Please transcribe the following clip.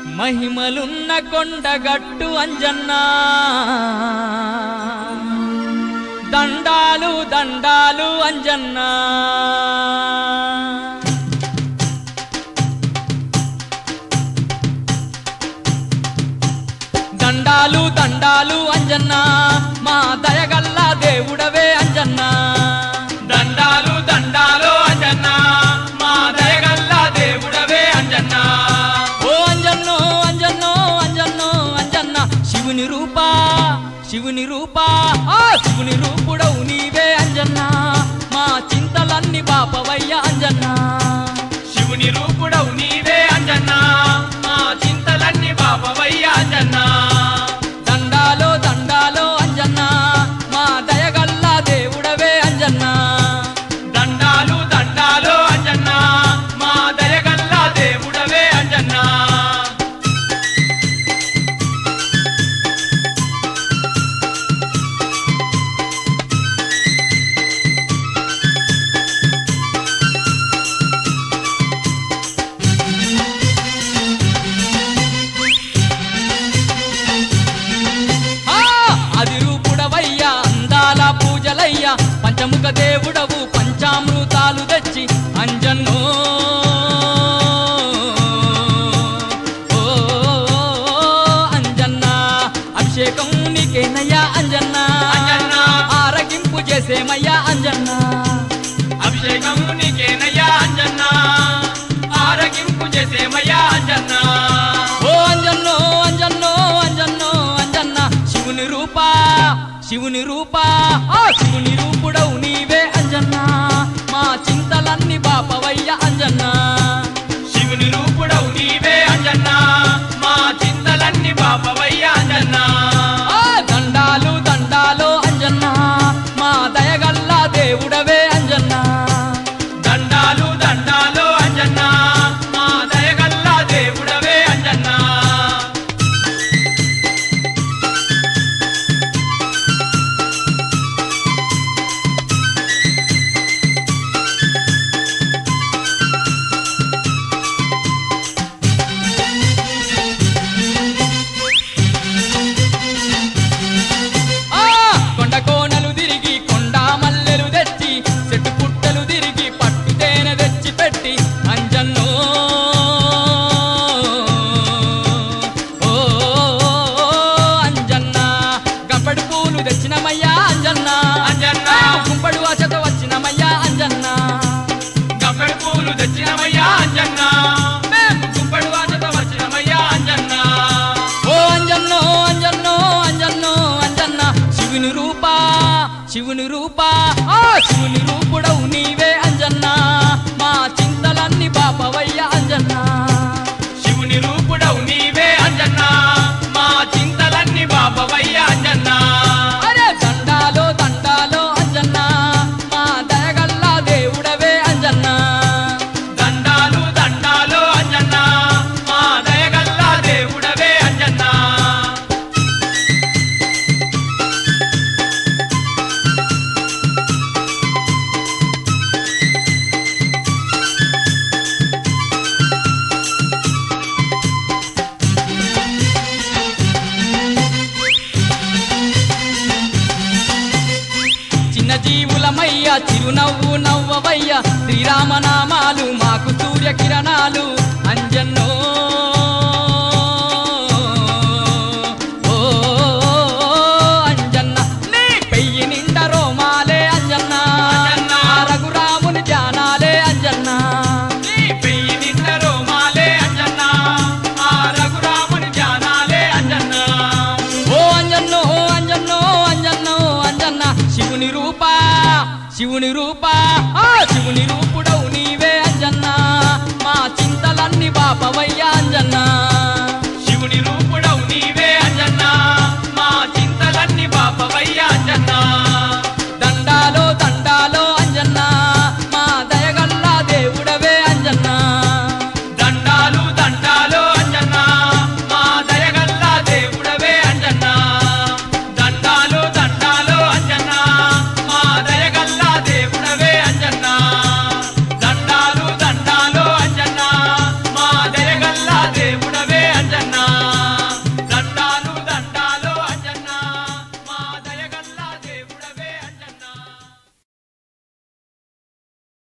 మహిమలున్న కొండగట్టు అంజన్నా దండాలు దండాలు అంజన్నా దండాలు దండాలు అంజన్నా మా దయగల్ల దేవుడవే అంజన్నా దండాలు దండాలు అంజన్న మా దయగల్ల దేవుడవే అంజన్న ఓ అంజన్నో అంజన్నో అంజన్నో అంజన్న శివుని రూపా శివుని రూపా ఆ శివుని రూపుడవు నీవే అంజన్న మా చింతలన్నీ బాపవయ్య అంజన్న శివుని రూపుడవు నీవే అంజన్న మా చింతలన్నీ బాపవయ్య అంజన్న దండాలో దండాలో అంజన్న మా దయగల్ల దేవుడవే అంజన్న దండాలు దండాలు అంజన్న మా దయగల్ల దేవుడవే అంజన్న ఆ అది రూపుడవయ్యా అందాల పూజలయ్యా పంచముఖ దేవుడవు పంచామృతాలు తెచ్చి అంజన్నో ఓ అంజన్న అభిషేకం నీకేనయ్యా అంజన్న అంజన్న. ఆరగింపు చేసేమయ్యా అంజన్న అభిషేకం నీకేనయ్యా అంజన్న ఆరగింపు చేసేమయ్యా అంజన్న ఓ అంజన్నో అంజన్నో అంజన్నో అంజన్న శివుని రూపా శివుని రూపా ఆ శివుని రూపుడవు నీవే అంజన్న మా చింతలన్నీ బాపవయ్య అంజన్న శివుని రూపుడవు నీవే అంజన్న మా చింతలన్నీ బాపవయ్య అంజన్న ఆ దండాలు దండాలు అంజన్న మా దయగల్ల దేవుడవే అంజన్న దండాలు దండాలు అంజన్న మా దయగల్ల దేవుడవే అంజన్న ఆ కొండ కోనలు తిరిగి కొండ మల్లెలు తెచ్చి చెట్టు పుట్టలు తిరిగి పట్టు తేనె తెచ్చి పెట్టి అంజన్నో ఓ అంజన్న గంపడి పూలు తెచ్చినమయ్యా అంజన్న అంజన్న. గుంపడు ఆశత వచ్చినమయ్యా అంజన్న గబ్బడి పూలు తెచ్చినమయ్యా అంజన్న మేము గుంపడి వాసతో వచ్చినమయ్యా అంజన్న ఓ అంజన్నో అంజన్నో అంజన్నో అంజన్న శివుని రూపా శివుని రూపా ఆ శివుని రూపుడవు నీవే అంజన్న మా చింతలన్నీ బాపవయ్య అంజన్న శివుని రూపుడవు నీవే అంజన్న మా చింతలన్నీ బాపవయ్య అంజన్న అరే దండాలో దండాలో అంజన్న మా దయగల్ల దేవుడవే అంజన్న దండాలు దండాలు అంజన్న మా దయగల్ల దేవుడవే అంజన్న చిన్న జీవులమయ్య చిరునవ్వు నవ్వవయ్య శ్రీరామనామాలు మాకు సూర్యకిరణాలు అంజన్నో ఓ అంజన్న నీ పెయ్యి నిండ రోమాలే అంజన్న అంజన్న. ఆ రఘురాముని ధ్యానాలే అంజన్న నీ పెయ్యి నిండ రోమాలే అంజన్న ఆ రఘురాముని ధ్యానాలే అంజన్న ఓ అంజన్నో అంజన్నో అంజన్నో అంజన్న శివుని రూపా శివుని రూపా ఆ శివుని రూపుడవు నీవే అంజన్న మా చింతలన్నీ బాపవయ్య